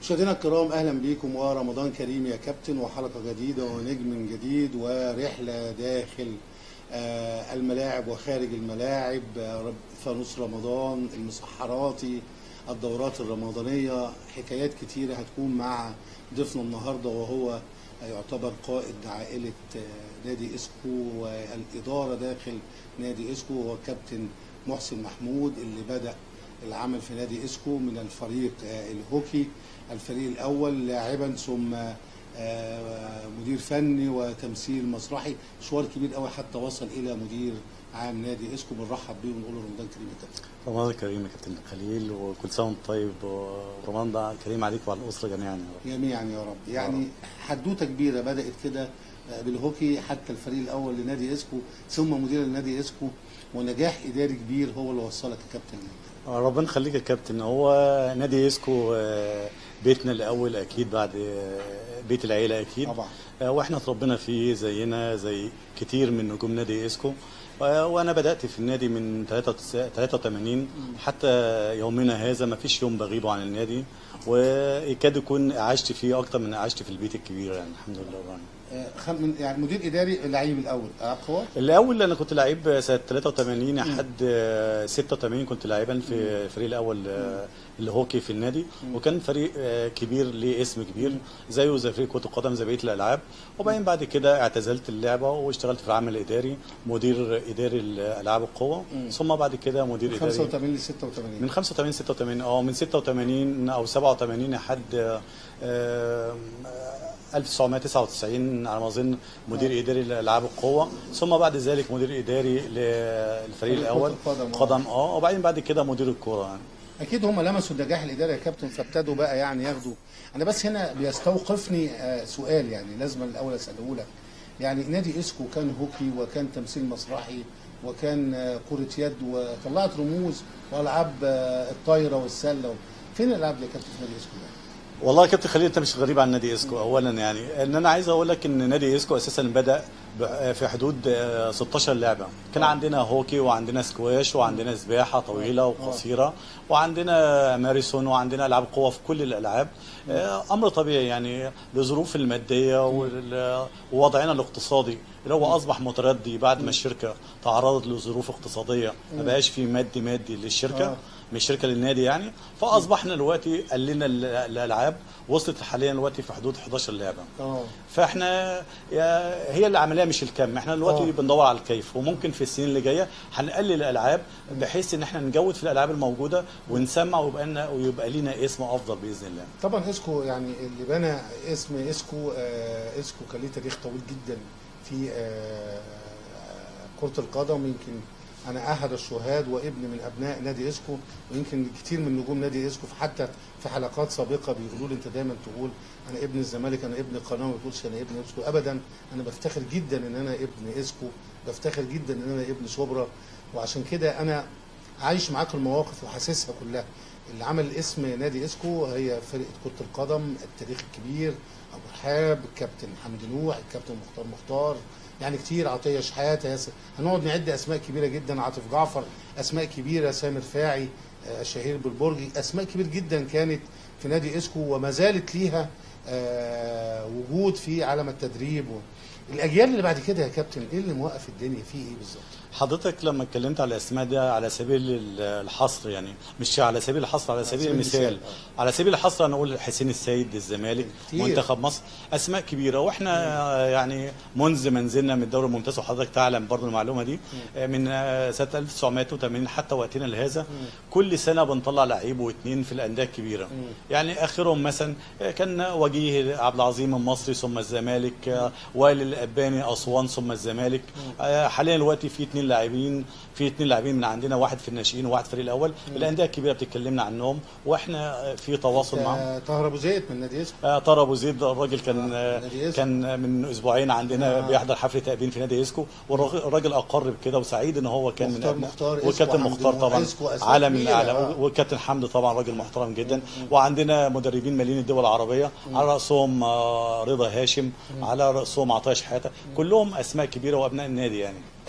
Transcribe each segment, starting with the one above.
مشاهدينا الكرام اهلا بيكم ورمضان كريم يا كابتن وحلقه جديده ونجم جديد ورحله داخل آه، الملاعب وخارج الملاعب آه، رب- فانوس رمضان المسحراتي الدورات الرمضانيه حكايات كتيره هتكون مع ضيفنا النهارده وهو يعتبر قائد عائله آه، نادي اسكو والاداره داخل نادي اسكو هو كابتن محسن محمود اللي بدا العمل في نادي اسكو من الفريق آه، الهوكي الفريق الاول لاعبا ثم آه، مدير فني وتمثيل مسرحي مشوار كبير قوي حتى وصل الى مدير عام نادي اسكو بنرحب بيه ونقول له رمضان كريم يا كابتن رمضان كريم يا كابتن خليل وكل سنه وانت طيب ورمضان ده كريم عليك وعلى الاسره جميعا يا رب جميعا يا رب يعني حدوته كبيره بدات كده آه، بالهوكي حتى الفريق الاول لنادي اسكو ثم مدير لنادي اسكو ونجاح اداري كبير هو اللي وصلك يا كابتن ربنا يخليك يا كابتن هو نادي اسكو آه، بيتنا الاول اكيد بعد آه، بيت العيله اكيد طبعا آه، واحنا اتربينا فيه زينا زي كتير من نجوم نادي اسكو آه، وانا بدات في النادي من 83 حتى يومنا هذا ما فيش يوم بغيبه عن النادي ويكاد يكون عشت فيه اكتر من عشت في البيت الكبير يعني الحمد لله رب العالمين آه، خم- من- يعني مدير اداري اللعيب الاول العاب قوه الاول انا كنت لعيب سنه 83 لحد آه، 86 كنت لاعبا في الفريق الاول آه، الهوكي في النادي وكان فريق آه، كبير ليه اسم كبير زيه زي فريق كره القدم زي بقيه الالعاب وبعدين بعد كده اعتزلت اللعبه واشتغلت في العمل الاداري مدير اداري الالعاب القوه ثم بعد كده مدير اداري 85 ل 86 من 85 86 اه من 86 او 87 لحد آه، آه، 1999 على ما اظن مدير اداري لالعاب القوه ثم بعد ذلك مدير اداري للفريق فريق الاول كرة القدم، آه. قدم اه وبعدين بعد كده مدير الكوره يعني اكيد هم لمسوا النجاح الاداري يا كابتن فابتدوا بقى يعني ياخدوا انا بس هنا بيستوقفني آه، سؤال يعني لازم الاول اساله لك يعني نادي اسكو كان هوكي وكان تمثيل مسرحي وكان آه، كرة يد وطلعت رموز والعاب آه، الطايره والسله فين الالعاب دي يا كابتن في نادي اسكو يعني؟ والله يا كابتن خليل انت مش غريب عن نادي اسكو اولا يعني ان انا عايز اقول لك ان نادي اسكو اساسا بدا ب- في حدود آه، 16 لعبه كان عندنا هوكي وعندنا سكواش وعندنا سباحه طويله وقصيره وعندنا ماريسون وعندنا العاب قوه في كل الالعاب آه، امر طبيعي يعني لظروف الماديه وال- ووضعنا الاقتصادي اللي هو اصبح متردي بعد ما الشركه تعرضت لظروف اقتصاديه ما بقاش في مادي مادي للشركه آه. من الشركه للنادي يعني فاصبحنا دلوقتي قلنا ال- الالعاب وصلت حاليا دلوقتي في حدود 11 لعبه اه فاحنا يا- هي العمليه مش الكم احنا دلوقتي آه. بندور على الكيف وممكن في السنين اللي جايه هنقلل الالعاب بحيث ان احنا نجود في الالعاب الموجوده ونسمع ويبقى لنا ويبقى لينا اسم افضل باذن الله طبعا اسكو يعني اللي بنى اسم اسكو آه اسكو كان ليه تاريخ طويل جدا في آه كرة القدم يمكن انا احد الشهاد وابن من ابناء نادي اسكو ويمكن كتير من نجوم نادي اسكو حتى في حلقات سابقه بيقولوا لي انت دايما تقول انا ابن الزمالك انا ابن القناه ما بتقولش انا ابن اسكو ابدا انا بفتخر جدا ان انا ابن اسكو بفتخر جدا ان انا ابن شبرا وعشان كده انا عايش معاك المواقف وحاسسها كلها اللي عمل اسم نادي اسكو هي فرقه كره القدم التاريخ الكبير ابو رحاب الكابتن حمدي نوح الكابتن مختار مختار يعني كتير عطيه شحاته ياسر هنقعد نعد اسماء كبيره جدا عاطف جعفر اسماء كبيره سامر فاعي آه، الشهير بالبرجي اسماء كبير جدا كانت في نادي اسكو وما زالت ليها آه، وجود في عالم التدريب و... الاجيال اللي بعد كده يا كابتن ايه اللي موقف الدنيا فيه ايه بالظبط؟ حضرتك لما اتكلمت على الاسماء دي على سبيل ال- الحصر يعني مش على سبيل الحصر على سبيل سبيل المثال المثال، على سبيل الحصر انا اقول حسين السيد الزمالك كتير. منتخب مصر اسماء كبيره واحنا يعني منذ ما نزلنا من الدوري الممتاز وحضرتك تعلم برضو المعلومه دي من سنه 1980 حتى وقتنا لهذا كل سنه بنطلع لعيب واثنين في الانديه الكبيره يعني اخرهم مثلا كان وجيه عبد العظيم المصري ثم الزمالك وائل الاباني اسوان ثم الزمالك حاليا دلوقتي في اثنين لاعبين في اثنين لاعبين من عندنا واحد في الناشئين وواحد في الفريق الاول الانديه الكبيره بتتكلمنا عنهم واحنا في تواصل معاهم آه، طاهر ابو زيد من نادي اسكو آه، طارق ابو زيد الراجل كان آه، آه، نادي إسكو. كان من اسبوعين عندنا آه. بيحضر حفل تأبين في نادي اسكو والراجل اقر بكده وسعيد ان هو كان من مختار أبناء- مختار إسكو، وكابتن حمدي مختار نوح طبعا إسكو، أسماء عالم كبيرة، العالم آه. وكابتن حمدي طبعا راجل محترم جدا وعندنا مدربين مالين الدول العربيه على راسهم آه، رضا هاشم على راسهم عطيه شحاته كلهم اسماء كبيره وابناء النادي يعني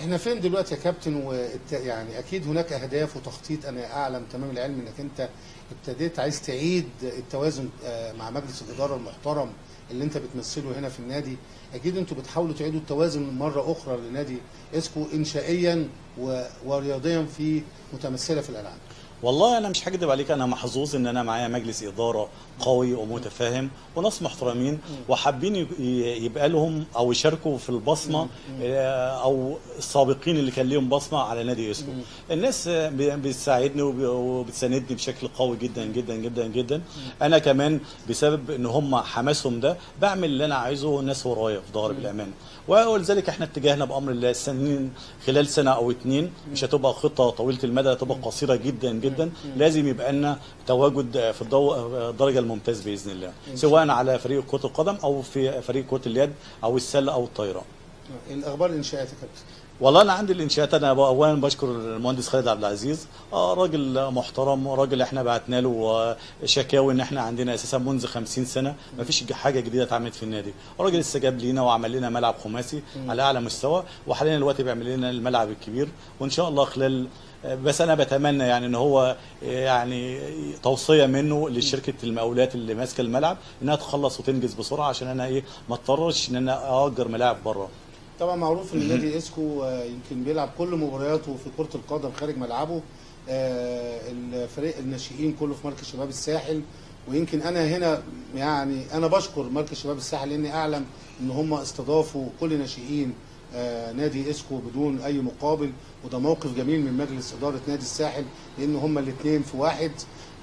احنا فين دلوقتي يا كابتن والت... يعني اكيد هناك اهداف وتخطيط انا اعلم تمام العلم انك انت ابتديت عايز تعيد التوازن آه، مع مجلس الاداره المحترم اللي انت بتمثله هنا في النادي اكيد انتوا بتحاولوا تعيدوا التوازن مره اخرى لنادي اسكو انشائيا و... ورياضيا في متمثله في الالعاب والله انا مش هكدب عليك انا محظوظ ان انا معايا مجلس اداره قوي ومتفاهم وناس محترمين وحابين ي- يبقى لهم او يشاركوا في البصمه آه، او السابقين اللي كان ليهم بصمه على نادي اسكو الناس آه، ب- بتساعدني وب- وبتساندني بشكل قوي جدا جدا جدا جدا انا كمان بسبب ان هم حماسهم ده بعمل اللي انا عايزه الناس ورايا في ظهري بالامانه ولذلك احنا اتجاهنا بامر الله السنين خلال سنه او اتنين مش هتبقى خطه طويله المدى هتبقى قصيره جدا جدا لازم يبقى لنا تواجد في الضو- الدرجه الممتاز باذن الله سواء على فريق كره القدم او في فريق كره اليد او السله او الطايره الاخبار الانشاءات يا كابتن والله انا عندي الانشاءات انا اولا بشكر المهندس خالد عبد العزيز آه راجل محترم راجل احنا بعتنا له آه، شكاوي ان احنا عندنا اساسا منذ 50 سنه ما فيش حاجه جديده اتعملت في النادي راجل استجاب لينا وعمل لنا ملعب خماسي على اعلى مستوى وحاليا دلوقتي بيعمل لنا الملعب الكبير وان شاء الله خلال آه، بس انا بتمنى يعني ان هو آه، يعني توصيه منه لشركه المقاولات اللي ماسكه الملعب انها تخلص وتنجز بسرعه عشان انا ايه ما اضطرش ان انا اجر ملاعب بره طبعا معروف ان نادي اسكو آه، يمكن بيلعب كل مبارياته في كره القدم خارج ملعبه آه، الفريق الناشئين كله في مركز شباب الساحل ويمكن انا هنا يعني انا بشكر مركز شباب الساحل لاني اعلم ان هم استضافوا كل ناشئين آه، نادي اسكو بدون اي مقابل وده موقف جميل من مجلس اداره نادي الساحل لان هم الاثنين في واحد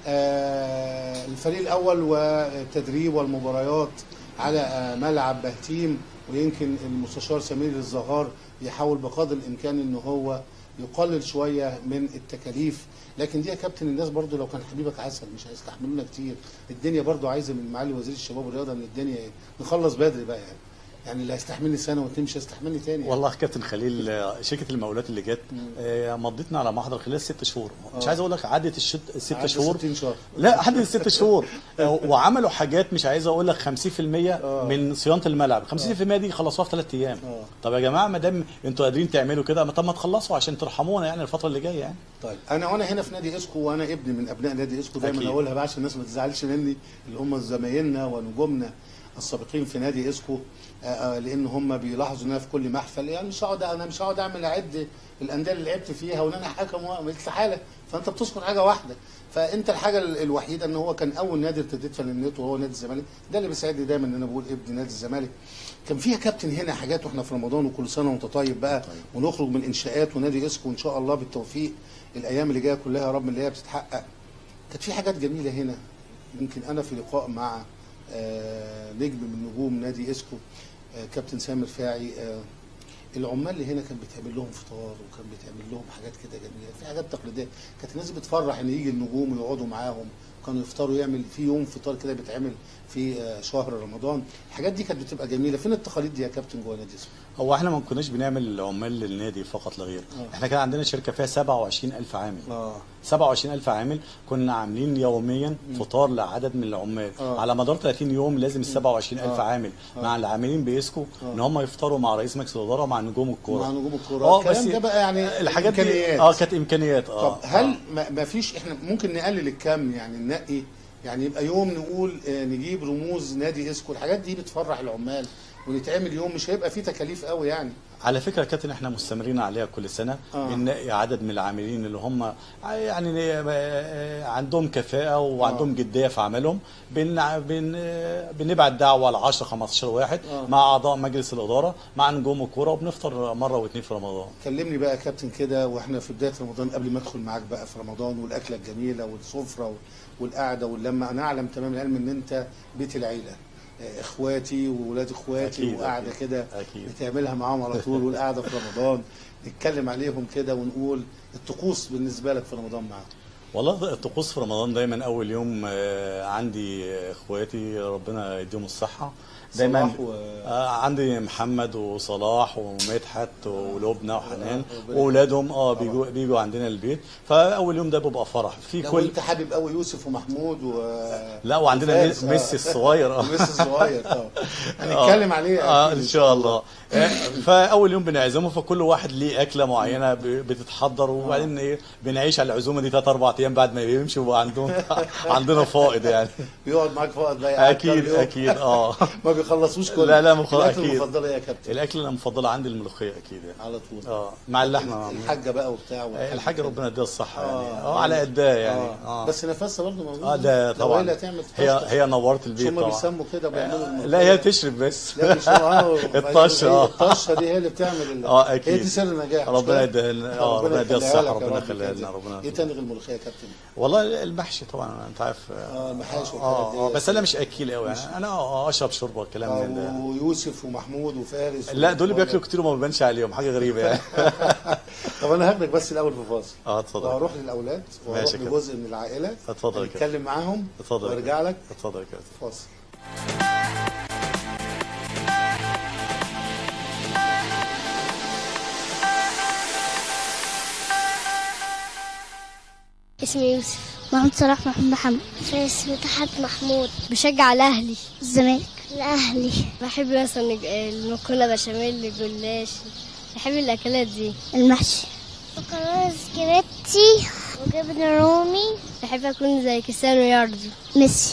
آه، الفريق الاول والتدريب والمباريات على آه، ملعب بهتيم ويمكن المستشار سمير الزهار يحاول بقدر الامكان ان هو يقلل شويه من التكاليف لكن دي يا كابتن الناس برضو لو كان حبيبك عسل مش هيستحملونا كتير الدنيا برضو عايزه من معالي وزير الشباب والرياضه ان الدنيا نخلص بدري بقى يعني يعني اللي هيستحملني سنه واتنين مش هيستحملني تاني يعني. والله كابتن خليل آه، شركه المقاولات اللي جت آه، مضتنا على محضر خلال ست شهور مش آه. عايز اقول لك عدت الشت الست عدى شهور 60 شهر لا عدت الست شهور آه، وعملوا حاجات مش عايز اقول لك 50% من صيانه الملعب 50% دي خلصوها في ثلاث ايام آه. طب يا جماعه ما دام انتوا قادرين تعملوا كده ما طب ما تخلصوا عشان ترحمونا يعني الفتره اللي جايه يعني طيب انا وانا هنا في نادي اسكو وانا ابن من ابناء نادي اسكو دايما أكيد. اقولها بقى عشان الناس ما تزعلش مني اللي هم زمايلنا ونجومنا السابقين في نادي اسكو آه، آه، لان هم بيلاحظوا ان انا في كل محفل يعني مش هقعد انا مش هقعد اعمل اعد الانديه اللي لعبت فيها وان انا حكم و- استحاله فانت بتذكر حاجه واحده فانت الحاجه ال- الوحيده ان هو كان اول نادي ارتديت فننته وهو نادي الزمالك ده اللي بيساعدني دايما ان انا بقول ابن نادي الزمالك كان فيها كابتن هنا حاجات واحنا في رمضان وكل سنه وانت طيب بقى ونخرج من انشاءات ونادي اسكو وان شاء الله بالتوفيق الايام اللي جايه كلها يا رب اللي هي بتتحقق كانت في حاجات جميله هنا يمكن انا في لقاء مع آه، نجم من نجوم نادي اسكو آه، كابتن سامر فاعي آه، العمال اللي هنا كان بيتعمل لهم فطار وكان بيتعمل لهم حاجات كده جميله في حاجات تقليديه كانت الناس بتفرح ان يجي النجوم ويقعدوا معاهم كانوا يفطروا يعمل في يوم فطار كده بيتعمل في آه، شهر رمضان الحاجات دي كانت بتبقى جميله فين التقاليد دي يا كابتن جوه نادي اسكو هو احنا ما كناش بنعمل عمال للنادي فقط لا غير آه. احنا كان عندنا شركه فيها 27000 عامل اه 27000 عامل كنا عاملين يوميا فطار لعدد من العمال آه. على مدار 30 يوم لازم ال 27000 آه. عامل مع العاملين بيسكو ان هم يفطروا مع رئيس مجلس الاداره ومع نجوم الكوره مع نجوم الكوره اه الكلام بس ده بقى يعني الحاجات دي إمكانيات. اه كانت امكانيات اه طب هل آه. ما ما فيش احنا ممكن نقلل الكم يعني ننقي يعني يبقى يوم نقول آه، نجيب رموز نادي اسكو الحاجات دي بتفرح العمال ونتعمل يوم مش هيبقى فيه تكاليف قوي يعني على فكره يا كابتن احنا مستمرين عليها كل سنه آه. بنلاقي عدد من العاملين اللي هم يعني آه، عندهم كفاءه وعندهم جديه في عملهم بن بن بنبعت دعوه ل 10 15 واحد آه. مع اعضاء مجلس الاداره مع نجوم الكوره وبنفطر مره واثنين في رمضان كلمني بقى يا كابتن كده واحنا في بدايه رمضان قبل ما ادخل معاك بقى في رمضان والاكله الجميله والسفره وال- والقعده واللمه انا اعلم تمام العلم ان انت بيت العيله آه، اخواتي وولاد اخواتي أكيد، وقعده أكيد. كده أكيد. بتعملها معاهم على طول والقعده في رمضان نتكلم عليهم كده ونقول الطقوس بالنسبه لك في رمضان معاهم والله الطقوس في رمضان دايما اول يوم آه، عندي اخواتي ربنا يديهم الصحه دايما صلاح و- آه، عندي محمد وصلاح ومدحت ولبنى وحنان ربنا واولادهم اه بيجوا بيجوا عندنا البيت فاول يوم ده بيبقى فرح في لو كل انت حابب قوي يوسف ومحمود و لا وعندنا وفارس، آه. ميسي الصغير اه ميسي الصغير طبعا هنتكلم عليه اه أكيد ان شاء الله آه، فاول يوم بنعزمه فكل واحد ليه اكله معينه ب- بتتحضر وبعدين ايه بنعيش على العزومه دي ثلاث اربع ايام بعد ما بيمشي وبقى عندهم عندنا فائض يعني بيقعد معاك فقط بقى يقعد كام اكيد يوم. اكيد اه ما بيخلصوش كله لا، لا، مخ- الاكل أكيد. المفضله ايه يا كابتن الاكل المفضله عندي الملوخيه اكيد يعني على طول اه مع اللحمه الحاجه بقى وبتاع والحاجة الحاجه كده. ربنا يديها الصحه يعني آه. اه على قدها يعني آه. اه بس نفسها برضه موجوده اه ده لو طبعا هي هتعمل هي تطش. هي نورت البيت هم طبعا بيسموا كده بيعملوا آه، الملوخية. لا هي تشرب بس لا مش اه الطش، هي آه. الطشه دي هي اللي بتعمل ال- اه اكيد هي دي سر النجاح مش ربنا كده؟ يديها لنا اه ربنا يديها يخليها الصحه لك يا ربنا رب يخليها كده. لنا ربنا ايه تاني غير الملوخيه يا كابتن؟ والله المحشي طبعا انت عارف اه المحاشي اه والحاجات اه دي. بس انا مش اكيل قوي يعني انا اه اشرب شوربه والكلام من ده آه، ويوسف ومحمود وفارس لا دول و- بياكلوا كتير وما بيبانش عليهم حاجه غريبه يعني طب انا هاخدك بس الاول في فاصل اه اتفضل وهروح للاولاد وهروح ماشي يا كابتن. لجزء من العائله اتفضل يا كابتن. نتكلم معاهم اتفضل يا وارجع لك اتفضل يا كابتن فاصل اسمي يوسف محمود صلاح محمود محمد فارس مدحت محمود بشجع الاهلي الزمالك الاهلي بحب مثلا الج- المكرونه بشاميل الجلاش بحب الاكلات دي المحشي مكرونه سباجيتي وجبنه رومي بحب اكون زي كريستيانو رونالدو ميسي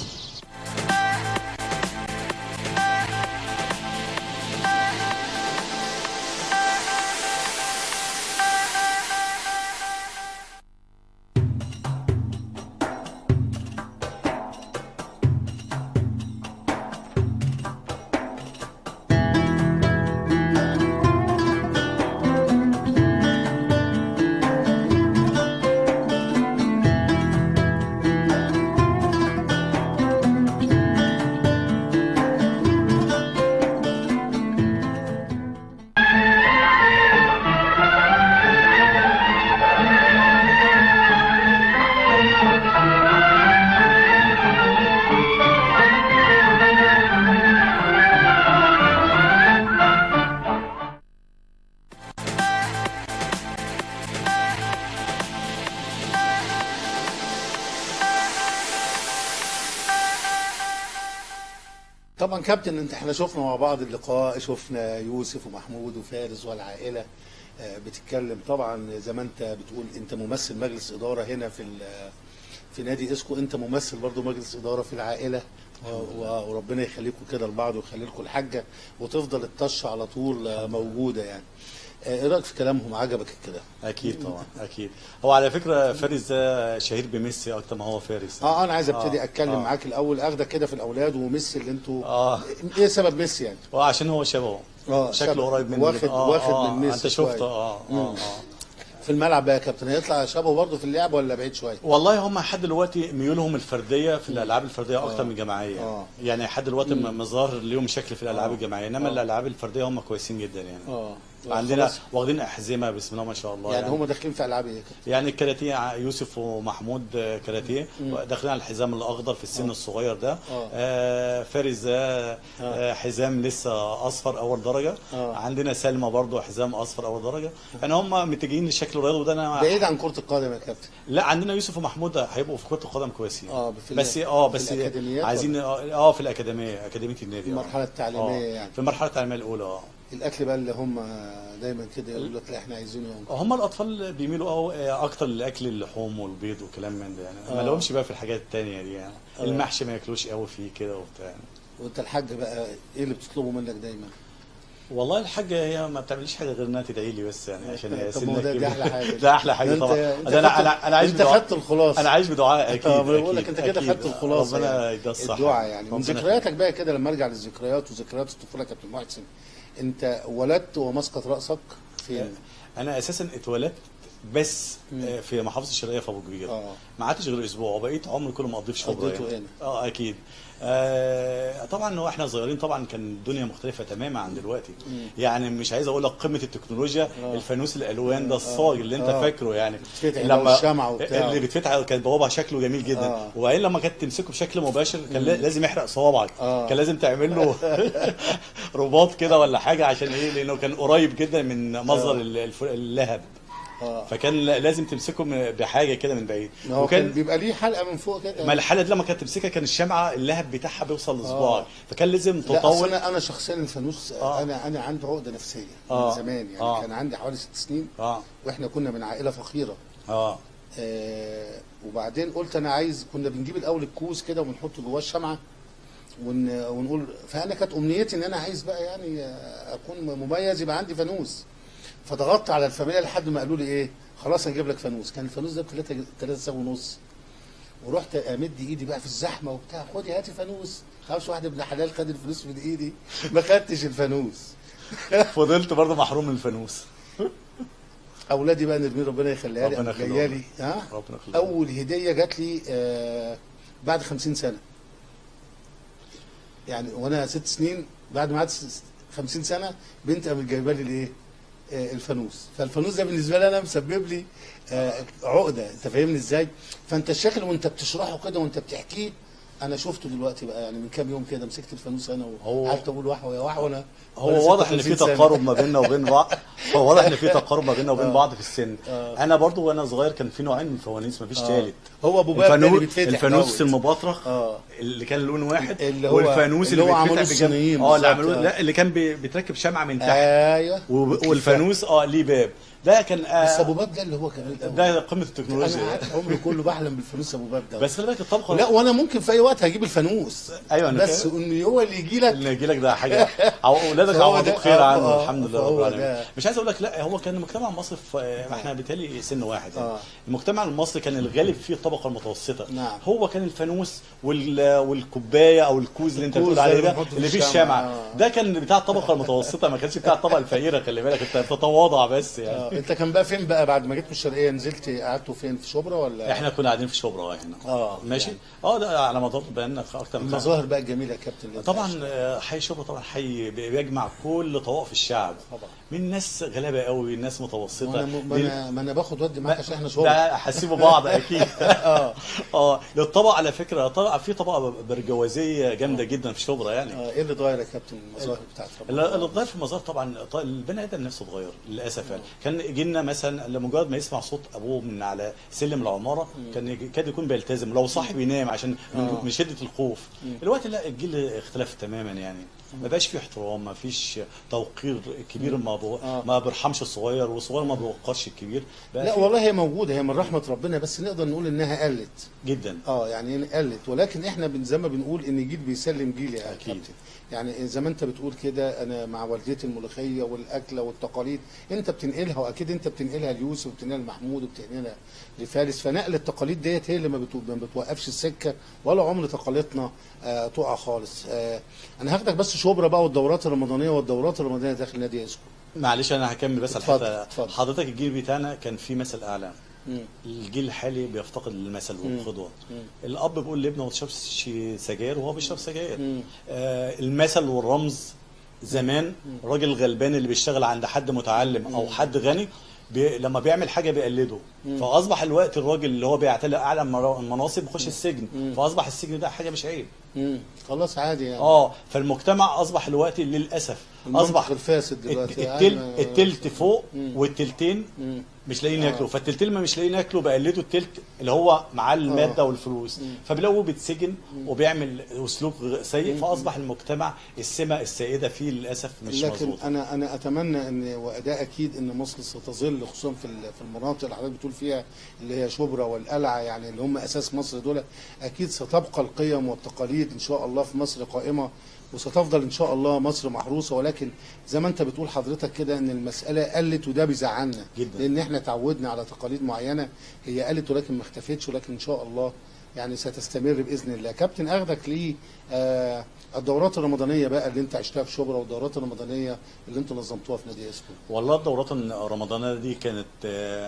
طبعا كابتن انت احنا شفنا مع بعض اللقاء شفنا يوسف ومحمود وفارس والعائله آه، بتتكلم طبعا زي ما انت بتقول انت ممثل مجلس اداره هنا في ال- في نادي اسكو انت ممثل برضو مجلس اداره في العائله و- و- وربنا يخليكم كده لبعض ويخلي لكم الحاجه وتفضل الطشه على طول آه، موجوده يعني آه، ايه رايك في كلامهم عجبك كده اكيد طبعا اكيد هو على فكره فارس ده شهير بميسي اكتر ما هو فارس اه انا عايز ابتدي آه، اتكلم آه. معاك الاول اخدك كده في الاولاد وميسي اللي انتوا اه ايه سبب ميسي يعني وعشان هو شبهه اه شكله شبه. قريب منه واخد جدا. آه واخد آه من ميسي انت شوية. شفته اه مم. اه اه في الملعب بقى يا كابتن هيطلع شبهه برضه في اللعب ولا بعيد شويه؟ والله هم لحد دلوقتي ميولهم الفرديه في الالعاب الفرديه اكتر من الجماعيه آه. يعني لحد دلوقتي م- مظهر ليهم شكل في الالعاب آه. الجماعيه انما آه. الالعاب الفرديه هم كويسين جدا يعني اه عندنا خلاص. واخدين احزمه بسم الله ما شاء الله يعني هم داخلين في العاب ايه يا كابتن؟ يعني الكاراتيه ع- يوسف ومحمود آه، كاراتيه داخلين على الحزام الاخضر في السن الصغير ده آه. آه فارس ده آه حزام لسه اصفر اول درجه آه. عندنا سلمى برضو حزام اصفر اول درجه يعني هم متجهين للشكل الرياضي وده انا بعيد عن كره القدم يا كابتن لا عندنا يوسف ومحمود هيبقوا في كره القدم كويسين آه، في ال- بس اه في بس الأكاديميات عايزين اه آه، في الاكاديميه اكاديميه النادي آه. المرحلة التعليمية آه، يعني. في المرحله التعليميه الاولى اه الاكل بقى اللي هم دايما كده يقول لك لا احنا عايزينه يوم هم الاطفال بيميلوا أو اكتر لاكل اللحوم والبيض وكلام من ده يعني ما آه. لهمش بقى في الحاجات التانية دي يعني آه. المحشي ما ياكلوش قوي فيه كده وبتاع وانت الحاج بقى ايه اللي بتطلبه منك دايما؟ والله الحاجه هي ما بتعملش حاجه غير انها تدعي لي بس يعني عشان هي طب ما هو سنة ده- دي كبيرة. أحلى حاجة. ده احلى حاجه انت- طبعا انت ده انا خدت- انا انا عايش انت بدعاء خدت الخلاصه انا عايش بدعاء اكيد اه بقول لك أكيد، انت كده أكيد. خدت الخلاصه ربنا يعني. يديها الصحه الدعاء يعني من ربنا ذكرياتك بقى كده لما ارجع للذكريات وذكريات الطفوله يا كابتن محسن انت ولدت ومسقط راسك فين؟ انا اساسا اتولدت بس آه، في محافظه الشرقيه في ابو كبير اه ما قعدتش غير اسبوع وبقيت عمري كله مقضيه في شبرا قضيته يعني. هنا. اه اكيد آه طبعا واحنا صغيرين طبعا كان الدنيا مختلفه تماما عن دلوقتي يعني مش عايز اقول لك قمه التكنولوجيا آه. الفانوس الالوان ده الصاج اللي انت آه. فاكره يعني بتتفتح لما الشمعة وبتاع. اللي بيتفتح كان بوابها شكله جميل جدا آه. وبعدين لما كانت تمسكه بشكل مباشر كان لا- لازم يحرق صوابعك آه. كان لازم تعمل له رباط كده ولا حاجه عشان ايه لانه كان قريب جدا من مصدر آه. ال- الف- اللهب اه فكان لا- لازم تمسكه من- بحاجه كده من بعيد ما هو كان بيبقى ليه حلقه من فوق كده ما الحاله دي لما كانت تمسكها كان الشمعه اللهب بتاعها بيوصل لصباعك فكان لازم لا أصل تطول انا انا شخصيا الفانوس آه. انا انا عندي عقده نفسيه آه. من زمان يعني آه. كان عندي حوالي ست سنين اه واحنا كنا من عائله فقيره اه آه وبعدين قلت انا عايز كنا بنجيب الاول الكوز كده ونحط جواه الشمعه ون ونقول فانا كانت امنيتي ان انا عايز بقى يعني آه، اكون مميز يبقى عندي فانوس فضغطت على الفاميليا لحد ما قالوا لي ايه خلاص هنجيب لك فانوس كان الفانوس ده ب 3 3 ساعه ونص ورحت امد ايدي بقى في الزحمه وبتاع خدي هاتي فانوس خلاص واحد ابن حلال خد الفلوس من ايدي ما خدتش الفانوس فضلت برضه محروم من الفانوس اولادي بقى نرمي ربنا يخليها لي ربنا أو يخليهم. جايه لي ها ربنا يخليهم. اول هديه جات لي آه بعد 50 سنه يعني وانا ست سنين بعد ما عدت س- 50 سنه بنتي قامت جايبه لي الايه آه الفانوس فالفانوس ده بالنسبه لي انا مسبب لي آه عقده انت فاهمني ازاي فانت الشكل وانت بتشرحه كده وانت بتحكيه انا شفته دلوقتي بقى يعني من كام يوم كده مسكت الفانوس انا هو- وقعدت اقول وحوه يا وحوه انا وأنا هو واضح ان 56 في سنة. تقارب ما بيننا وبين بعض هو واضح ان في تقارب ما بيننا وبين آه. بعض في السن آه. انا برضو وانا صغير كان في نوعين من الفوانيس مفيش آه. ثالث هو ابو باب ده اللي الفانوس بيتفتح الفانوس دوت. المبطرخ اه اللي كان لون واحد اللي هو- والفانوس اللي هو بيتفتح عملوه بجنب- الصينيين اه اللي بالظبط، عملوه آه. لا اللي كان بي- بيتركب شمعه من تحت ايوه وب- والفانوس اه ليه باب ده كان بس آه ابو باب ده اللي هو كان الأول. ده قمه انا التكنولوجيا قعدت عمري كله بحلم بالفانوس ابو باب ده بس خلي بالك الطبخه لا وانا ممكن في اي وقت هجيب الفانوس ايوه انا بس فاهم. ان هو اللي يجي لك اللي يجي لك ده حاجه عو- اولادك فهو عوضوك ده- خير آه، عنه آه، الحمد لله فهو رب العالمين ده. مش عايز اقول لك لا هو كان المجتمع المصري في ما احنا بالتالي سن واحد يعني. آه. المجتمع المصري كان الغالب فيه الطبقه المتوسطه نعم. هو كان الفانوس وال... والكوبايه او الكوز اللي انت الكوز بتقول ده عليه اللي ده بنحطه في اللي فيه الشمع. الشمع آه. ده كان بتاع الطبقه المتوسطه ما كانش بتاع الطبقه الفقيره خلي بالك انت بتتواضع بس يعني آه. انت كان بقى فين بقى بعد ما جيت من الشرقيه نزلت قعدتوا فين في شبرا ولا احنا كنا قاعدين في شبرا هنا اه ماشي يعني. اه ده على مدار بقالنا اكتر من المظاهر بقى الجميله يا كابتن اللي انت طبعا عشتها. آه، حي شبرا طبعا حي بيجمع كل طوائف الشعب طبعا. من ناس غلابه قوي ناس متوسطه ما انا ما لل- انا, ما أنا باخد ودي معاك عشان احنا شبرا ده هسيبوا بعض اكيد اه اه للطبقه على فكره طبعا في طبقه برجوازيه جامده جدا في شبرا يعني آه، ايه اللي اتغير يا كابتن المظاهر بتاعت اللي رمضان؟ اللي اتغير في المزار طبعا ط- البني ادم نفسه اتغير للاسف يعني كان جيلنا مثلا لمجرد ما يسمع صوت ابوه من على سلم العماره كان يج- كاد يكون بيلتزم لو صاحب ينام عشان من, آه. من شده الخوف الوقت لا الجيل اختلف تماما يعني ما بقاش فيه احترام ما فيش توقير كبير ما بو... آه. ما بيرحمش الصغير والصغير ما بيوقرش الكبير بقى لا في- والله هي موجوده هي من رحمه ربنا بس نقدر نقول انها قلت جدا اه يعني قلت ولكن احنا بن- زي ما بنقول ان جيل بيسلم جيل يا أكيد. كابتن يعني زي ما انت بتقول كده انا مع والدتي الملوخيه والاكله والتقاليد انت بتنقلها واكيد انت بتنقلها ليوسف وبتنقلها لمحمود وبتنقلها لفارس فنقل التقاليد ديت هي اللي ما بتو- ما بتوقفش السكه ولا عمر تقاليدنا آه تقع خالص آه انا هاخدك بس شبرا بقى والدورات الرمضانيه والدورات الرمضانيه داخل نادي اسكو معلش انا هكمل بس اتفضل، الحته اتفضل. حضرتك الجيل بتاعنا كان فيه مثل اعلى مم. الجيل الحالي بيفتقد المثل والقدوه مم. الاب بيقول لابنه ما تشربش سجاير وهو بيشرب سجاير مم. آه المثل والرمز زمان الراجل الغلبان اللي بيشتغل عند حد متعلم او حد غني بي لما بيعمل حاجه بيقلده فاصبح الوقت الراجل اللي هو بيعتلي اعلى المرا- المناصب بيخش السجن فاصبح السجن ده حاجه مش عيب مم. خلاص عادي يعني اه فالمجتمع اصبح الوقت للاسف المنطق اصبح الفاسد دلوقتي الت- التل يعني- التلت فوق مم. والتلتين مم. مش لاقيين آه. ياكلوا فالتلتين ما مش لاقيين ياكلوا بقلدوا التلت اللي هو معاه الماده والفلوس فبيلاقوه بيتسجن وبيعمل اسلوب غ- سيء فاصبح المجتمع السمه السائده فيه للاسف مش لكن مظبوطه انا انا اتمنى ان وده اكيد ان مصر ستظل خصوصا في ال- في المناطق اللي حضرتك بتقول فيها اللي هي شبرا والقلعه يعني اللي هم اساس مصر دول اكيد ستبقى القيم والتقاليد ان شاء الله في مصر قائمه وستفضل ان شاء الله مصر محروسه ولكن زي ما انت بتقول حضرتك كده ان المساله قلت وده بيزعلنا جدا. لان احنا تعودنا على تقاليد معينه هي قلت ولكن ما اختفتش ولكن ان شاء الله يعني ستستمر باذن الله كابتن اخدك ليه آه الدورات الرمضانيه بقى اللي انت عشتها في شبرا والدورات الرمضانيه اللي انتوا نظمتوها في نادي اسكو والله الدورات الرمضانيه دي كانت آه،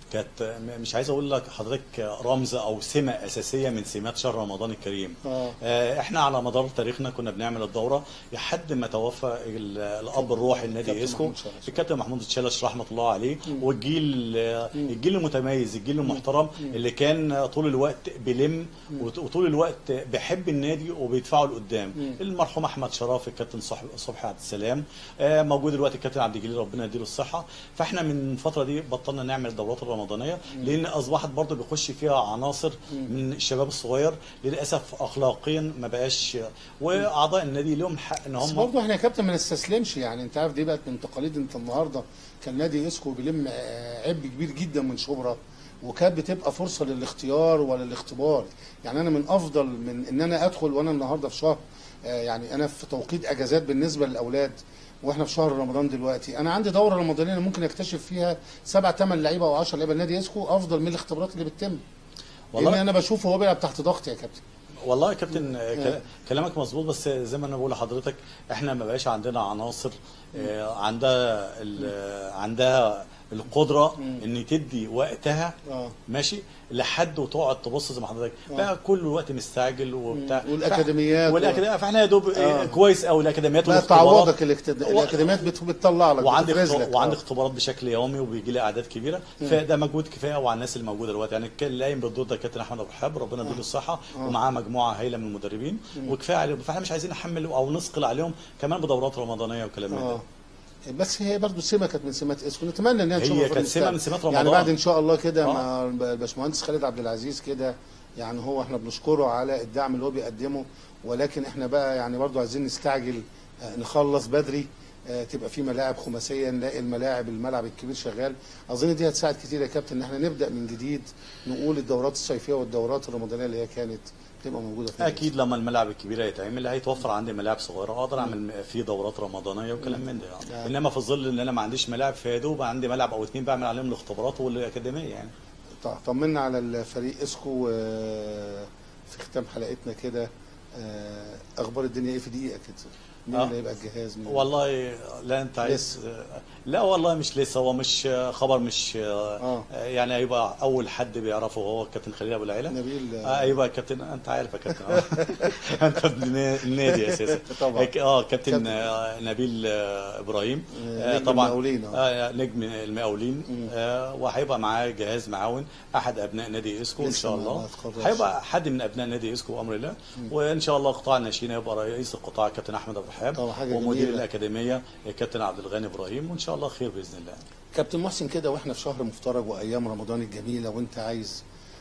كانت م- مش عايز اقول لك حضرتك رمز او سمه اساسيه من سمات شهر رمضان الكريم آه. آه، احنا على مدار تاريخنا كنا بنعمل الدوره لحد ما توفى ال- الاب الروحي لنادي كابتن اسكو محمود شلش. الكابتن محمود تشلش رحمه الله عليه والجيل الجيل المتميز الجيل المحترم اللي كان طول الوقت بيلم وط- وطول الوقت بيحب النادي وبيدفعه لقدام المرحوم احمد شراف الكابتن صح- صبحي عبد السلام آه، موجود دلوقتي الكابتن عبد الجليل ربنا يديله الصحه فاحنا من الفتره دي بطلنا نعمل الدورات الرمضانيه لان اصبحت برضه بيخش فيها عناصر من الشباب الصغير للاسف اخلاقيا ما بقاش واعضاء النادي لهم حق ان بس هم برضه احنا يا كابتن ما نستسلمش يعني انت عارف دي بقت من تقاليد انت النهارده كان نادي اسكو بيلم آه، عبء كبير جدا من شبرا وكانت بتبقى فرصه للاختيار ولا الاختبار يعني انا من افضل من ان انا ادخل وانا النهارده في شهر آه، يعني انا في توقيت اجازات بالنسبه للاولاد واحنا في شهر رمضان دلوقتي انا عندي دوره رمضانيه أنا ممكن اكتشف فيها سبع ثمان لعيبه او 10 لعيبه نادي اسكو افضل من الاختبارات اللي بتتم والله- والله انا بشوفه هو بيلعب تحت ضغط يا كابتن والله يا كابتن آه، كلا- كلامك مظبوط بس زي ما انا بقول لحضرتك احنا ما بقاش عندنا عناصر آه، عندها ال- عندها القدره ان تدي وقتها اه ماشي لحد وتقعد تبص زي ما حضرتك بقى كل الوقت مستعجل وبتاع مم. والأكاديميات والاكاديميات فاحنا يا دوب آه. آه. كويس قوي الاكاديميات لا والاختبارات. تعوضك الاكتد- الاكاديميات بت- بتطلع لك وعندي بتفرز اختبار لك. وعندي آه. اختبارات بشكل يومي وبيجي لي اعداد كبيره فده مجهود كفايه وعلى الناس اللي موجوده دلوقتي يعني كان اللي قايم بالدور ده كابتن احمد ابو الحاب ربنا يديله الصحه ومعاه مجموعه هايله من المدربين وكفايه عليهم فاحنا مش عايزين نحمل او نثقل عليهم كمان بدورات رمضانيه وكلام من ده اه بس هي برضه سمه كانت من سمات اسكو نتمنى ان هي هي نشوفها في كانت سمة المستقبل. من سمات يعني رمضان. بعد ان شاء الله كده آه. مع الباشمهندس خالد عبد العزيز كده يعني هو احنا بنشكره على الدعم اللي هو بيقدمه ولكن احنا بقى يعني برضه عايزين نستعجل آه، نخلص بدري آه، تبقى في ملاعب خماسيه نلاقي الملاعب الملعب الكبير شغال اظن دي هتساعد كتير يا كابتن ان احنا نبدا من جديد نقول الدورات الصيفيه والدورات الرمضانيه اللي هي كانت تبقى موجوده في اكيد لما الملاعب الكبيره يتعمل هيتوفر عندي ملاعب صغيره اقدر اعمل فيه دورات رمضانيه وكلام من ده يعني. آه. انما في ظل ان انا ما عنديش ملاعب فيا دوب عندي ملعب او اتنين بعمل عليهم الاختبارات والاكاديميه يعني طيب، طمنا على الفريق اسكو آه، في ختام حلقتنا كده آه، اخبار الدنيا ايه في دقيقه كده مين آه. اللي هيبقى الجهاز مين والله لا انت عايز لا والله مش لسه هو مش خبر مش آه. يعني هيبقى اول حد بيعرفه هو الكابتن خليل ابو العيله نبيل اه ايوه كابتن انت عارف يا كابتن آه. انت ابن نا- النادي اساسا طبعا. هيك- اه كابتن كابتن. آه، نبيل آه، ابراهيم آه، آه، نجم طبعا المقاولين، آه. آه، نجم المقاولين آه، وهيبقى معاه جهاز معاون احد ابناء نادي اسكو ان لسه شاء ما- الله ما اتقررش. هيبقى حد من ابناء نادي اسكو بامر الله وان شاء الله قطاع الناشئين هيبقى رئيس القطاع كابتن احمد ابو الرحاب طبعا حاجة ومدير جميلة. الاكاديميه كابتن عبد الغني ابراهيم وان شاء الله خير باذن الله كابتن محسن كده واحنا في شهر مفترج وايام رمضان الجميله وانت عايز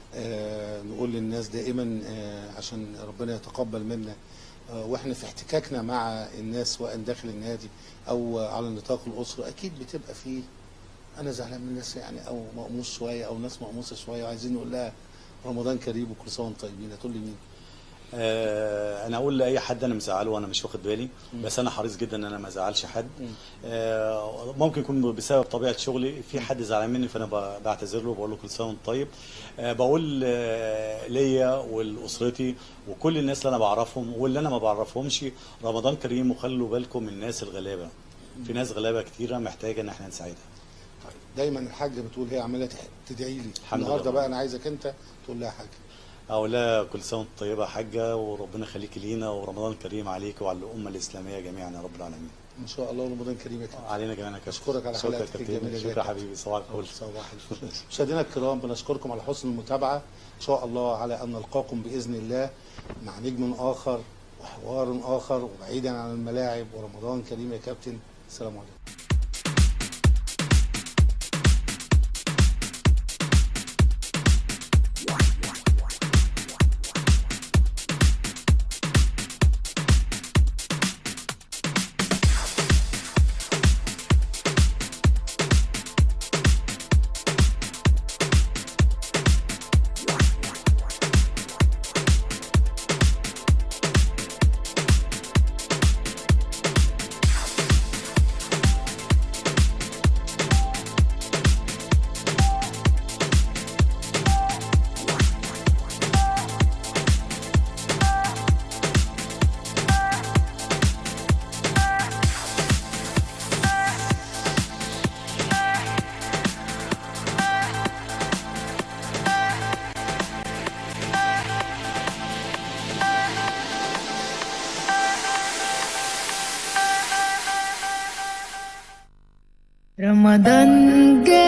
آه، نقول للناس دائما آه، عشان ربنا يتقبل منا آه، واحنا في احتكاكنا مع الناس سواء داخل النادي او على نطاق الاسره اكيد بتبقى فيه انا زعلان من الناس يعني او مقموص شويه او ناس مقموصه شويه وعايزين نقول لها رمضان كريم وكل سنه وانتم طيبين هتقول لي مين؟ آه، انا اقول لاي حد انا مزعله وانا مش واخد بالي بس انا حريص جدا ان انا ما ازعلش حد آه، ممكن يكون بسبب طبيعه شغلي في حد زعلان مني فانا ب- بعتذر له وبقول له كل سنه وانت طيب آه، بقول آه، ليا ولاسرتي وكل الناس اللي انا بعرفهم واللي انا ما بعرفهمش رمضان كريم وخلوا بالكم من الناس الغلابه في ناس غلابه كتيره محتاجه ان احنا نساعدها طيب دايما الحاجه بتقول هي عماله تح- تدعي لي الحمد النهارده لله. بقى انا عايزك انت تقول لها حاجه أو لا كل سنة وانت طيبة يا حاجة وربنا يخليك لينا ورمضان كريم عليك وعلى الأمة الإسلامية جميعا يا رب العالمين ان شاء الله رمضان كريم يا كابتن علينا جميعا يا كابتن أشكرك على شكرا حلقتك يا كابتن. الجميلة دي يا شكرا كابتن. حبيبي صباح الفل صباح الفل مشاهدينا الكرام بنشكركم على حسن المتابعه ان شاء الله على ان نلقاكم باذن الله مع نجم اخر وحوار اخر وبعيدا عن الملاعب ورمضان كريم يا كابتن السلام عليكم رمضان جاي